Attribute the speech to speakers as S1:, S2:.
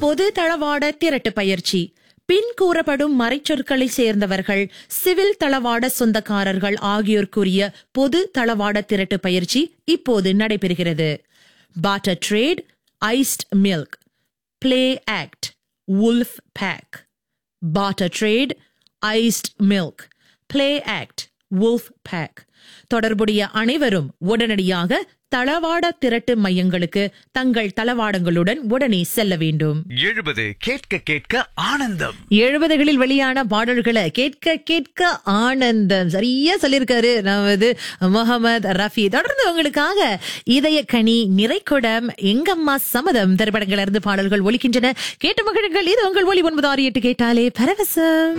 S1: பொது தளவாட திரட்டு பயிற்சி பின் கூறப்படும் மறைச்சொற்களை சேர்ந்தவர்கள் சிவில் தளவாட சொந்தக்காரர்கள் ஆகியோருக்குரிய பொது தளவாட திரட்டு பயிற்சி இப்போது நடைபெறுகிறது barter trade iced milk play act wolf pack barter trade iced milk play act wolf pack தொடர்புடைய அனைவரும் உடனடியாக தளவாட திரட்டு மையங்களுக்கு தங்கள் தளவாடங்களுடன் உடனே செல்ல வேண்டும்
S2: எழுபது கேட்க கேட்க ஆனந்தம்
S1: எழுபதுகளில் வெளியான பாடல்களை கேட்க கேட்க ஆனந்தம் சரியா சொல்லியிருக்காரு நமது முகமது ரஃபி தொடர்ந்து உங்களுக்காக இதய கனி நிறைக்குடம் எங்கம்மா சம்மதம் திரைப்படங்கள் இருந்து பாடல்கள் ஒலிக்கின்றன கேட்டு மகிழுங்கள் இது உங்கள் ஒலி ஒன்பது ஆறு எட்டு கேட்டாலே பரவசம்